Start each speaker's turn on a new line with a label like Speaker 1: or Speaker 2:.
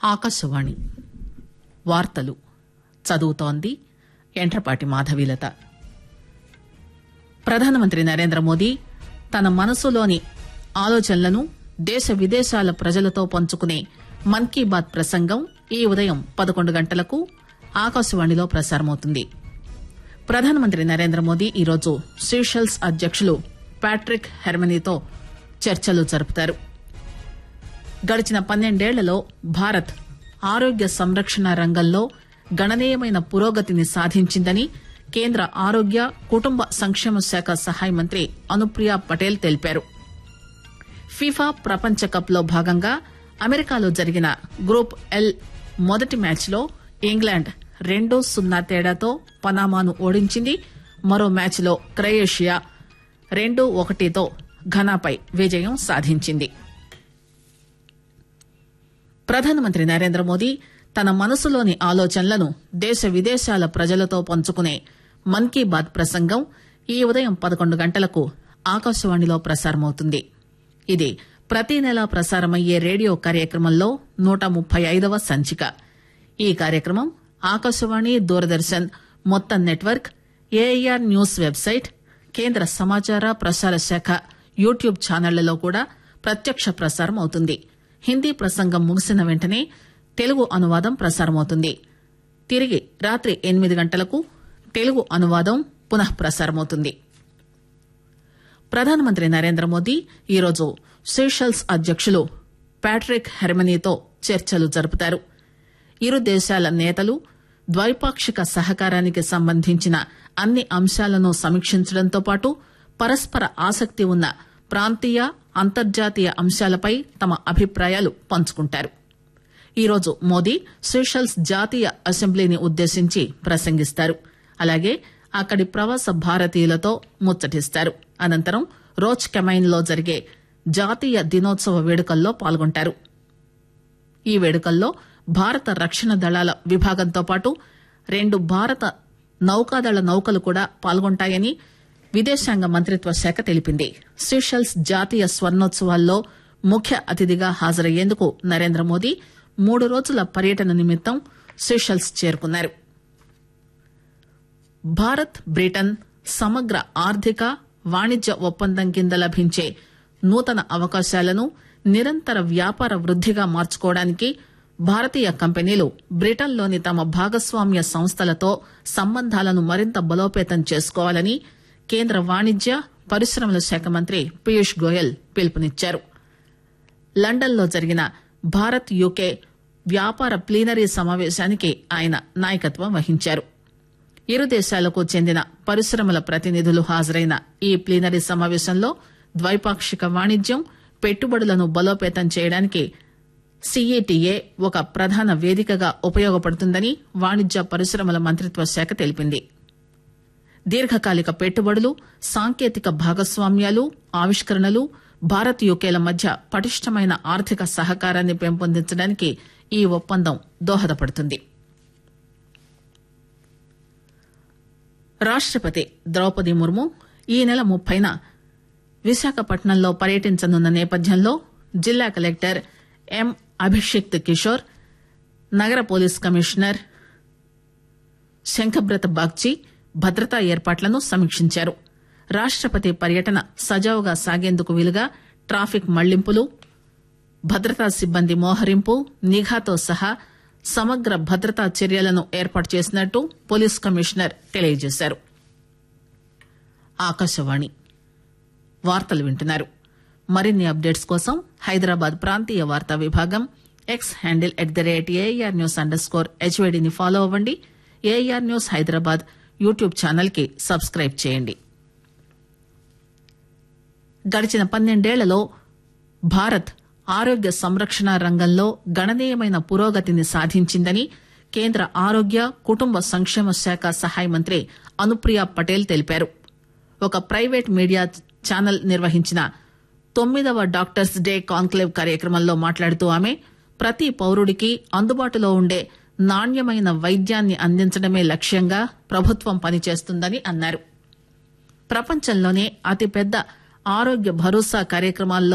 Speaker 1: ఆకాశవాణి వార్తలు చదువుతోంది ఎంట్రపాటి మాధవీలత ప్రధానమంత్రి నరేంద్ర మోదీ తన మనసులోని ఆలోచనలను దేశ విదేశాల ప్రజలతో పంచుకునే మన్ కీ బాత్ ప్రసంగం ఈ ఉదయం పదకొండు గంటలకు ఆకాశవాణిలో ప్రసారమవుతుంది ప్రధానమంత్రి నరేంద్ర మోదీ ఈరోజు సీషెల్స్ అధ్యకులు ప్యాట్రిక్ హెర్మనీతో చర్చలు జరుపుతారు గడిచిన పన్నెండేళ్లలో భారత్ ఆరోగ్య సంరక్షణ రంగంలో గణనీయమైన పురోగతిని సాధించిందని కేంద్ర ఆరోగ్య కుటుంబ సంక్షేమ శాఖ సహాయ మంత్రి అనుప్రియ పటేల్ తెలిపారు ఫీఫా ప్రపంచ కప్ లో భాగంగా అమెరికాలో జరిగిన గ్రూప్ ఎల్ మొదటి మ్యాచ్ లో ఇంగ్లాండ్ రెండు సున్నా తేడాతో పనామాను ఓడించింది మరో మ్యాచ్ లో క్రొయేషియా రెండు ఒకటితో ఘనాపై విజయం సాధించింది ప్రధానమంత్రి నరేంద్ర మోదీ తన మనసులోని ఆలోచనలను దేశ విదేశాల ప్రజలతో పంచుకునే మన్ కీ బాత్ ప్రసంగం ఈ ఉదయం పదకొండు గంటలకు ఆకాశవాణిలో ప్రసారమవుతుంది ఇది ప్రతి నెలా ప్రసారమయ్యే రేడియో కార్యక్రమంలో నూట ముప్పై ఐదవ సంచిక ఈ కార్యక్రమం ఆకాశవాణి దూరదర్శన్ మొత్తం నెట్వర్క్ ఏఐఆర్ న్యూస్ వెబ్సైట్ కేంద్ర సమాచార ప్రసార శాఖ యూట్యూబ్ ఛానళ్లలో కూడా ప్రత్యక్ష ప్రసారం అవుతుంది హిందీ ప్రసంగం ముగిసిన వెంటనే తెలుగు అనువాదం ప్రసారమవుతుంది తిరిగి రాత్రి ఎనిమిది గంటలకు తెలుగు అనువాదం పునః ప్రసారమవుతుంది ప్రధానమంత్రి నరేంద్ర మోదీ ఈరోజు సీషెల్స్ అధ్యకులు ప్యాట్రిక్ హెర్మనీతో చర్చలు జరుపుతారు ఇరు దేశాల నేతలు ద్వైపాక్షిక సహకారానికి సంబంధించిన అన్ని అంశాలను సమీక్షించడంతో పాటు పరస్పర ఆసక్తి ఉన్న ప్రాంతీయ అంతర్జాతీయ అంశాలపై తమ అభిప్రాయాలు పంచుకుంటారు ఈరోజు మోదీ సీషెల్స్ జాతీయ అసెంబ్లీని ఉద్దేశించి ప్రసంగిస్తారు అలాగే అక్కడి ప్రవాస భారతీయులతో ముచ్చటిస్తారు అనంతరం రోజ్ కెమైన్ లో జరిగే జాతీయ దినోత్సవ వేడుకల్లో పాల్గొంటారు ఈ వేడుకల్లో భారత రక్షణ దళాల విభాగంతో పాటు రెండు భారత నౌకాదళ నౌకలు కూడా పాల్గొంటాయని విదేశాంగ మంత్రిత్వ శాఖ తెలిపింది సీషెల్స్ జాతీయ స్వర్ణోత్సవాల్లో ముఖ్య అతిథిగా హాజరయ్యేందుకు నరేంద్ర మోదీ మూడు రోజుల పర్యటన నిమిత్తం సీషెల్స్ చేరుకున్నారు భారత్ బ్రిటన్ సమగ్ర ఆర్థిక వాణిజ్య ఒప్పందం కింద లభించే నూతన అవకాశాలను నిరంతర వ్యాపార వృద్దిగా మార్చుకోవడానికి భారతీయ కంపెనీలు బ్రిటన్లోని తమ భాగస్వామ్య సంస్థలతో సంబంధాలను మరింత బలోపేతం చేసుకోవాలని కేంద్ర వాణిజ్య పరిశ్రమల శాఖ మంత్రి పీయూష్ గోయల్ పిలుపునిచ్చారు లండన్లో జరిగిన భారత్ యూకే వ్యాపార ప్లీనరీ సమావేశానికి ఆయన నాయకత్వం వహించారు ఇరు దేశాలకు చెందిన పరిశ్రమల ప్రతినిధులు హాజరైన ఈ ప్లీనరీ సమావేశంలో ద్వైపాక్షిక వాణిజ్యం పెట్టుబడులను బలోపేతం చేయడానికి సీఈటీఏ ఒక ప్రధాన వేదికగా ఉపయోగపడుతుందని వాణిజ్య పరిశ్రమల మంత్రిత్వ శాఖ తెలిపింది దీర్ఘకాలిక పెట్టుబడులు సాంకేతిక భాగస్వామ్యాలు ఆవిష్కరణలు భారత్ యూకేల మధ్య పటిష్టమైన ఆర్థిక సహకారాన్ని పెంపొందించడానికి ఈ ఒప్పందం దోహదపడుతుంది రాష్టపతి ద్రౌపది ముర్ము ఈ నెల ముప్పైన విశాఖపట్నంలో పర్యటించనున్న నేపథ్యంలో జిల్లా కలెక్టర్ ఎం అభిషిక్త్ కిషోర్ నగర పోలీస్ కమిషనర్ శంఖబ్రత బాగ్చి భద్రతా ఏర్పాట్లను సమీక్షించారు రాష్టపతి పర్యటన సజావుగా సాగేందుకు వీలుగా ట్రాఫిక్ మళ్లింపులు భద్రతా సిబ్బంది మోహరింపు నిఘాతో సహా సమగ్ర భద్రతా చర్యలను ఏర్పాటు చేసినట్టు పోలీస్ కమిషనర్ తెలియజేశారు ఆకాశవాణి వార్తలు వింటున్నారు మరిన్ని అప్డేట్స్ కోసం హైదరాబాద్ ప్రాంతీయ వార్తా విభాగం X handle at the rate AIR news underscore హెచ్వైడిని ఫాలో అవ్వండి AIR news Hyderabad YouTube channel కి సబ్స్క్రైబ్ చేయండి గడిచిన పన్నెండేళ్లలో భారత్ ఆరోగ్య సంరక్షణ రంగంలో గణనీయమైన పురోగతిని సాధించిందని కేంద్ర ఆరోగ్య కుటుంబ సంక్షేమ శాఖ సహాయ మంత్రి అనుప్రియ పటేల్ తెలిపారు ఒక ప్రైవేట్ మీడియా ఛానల్ నిర్వహించిన తొమ్మిదవ డాక్టర్స్ డే కాన్క్లేవ్ కార్యక్రమంలో మాట్లాడుతూ ఆమె ప్రతి పౌరుడికి అందుబాటులో ఉండే నాణ్యమైన వైద్యాన్ని అందించడమే లక్ష్యంగా ప్రభుత్వం పనిచేస్తుందని అన్నారు ప్రపంచంలోనే అతిపెద్ద ఆరోగ్య భరోసా కార్యక్రమాల్లో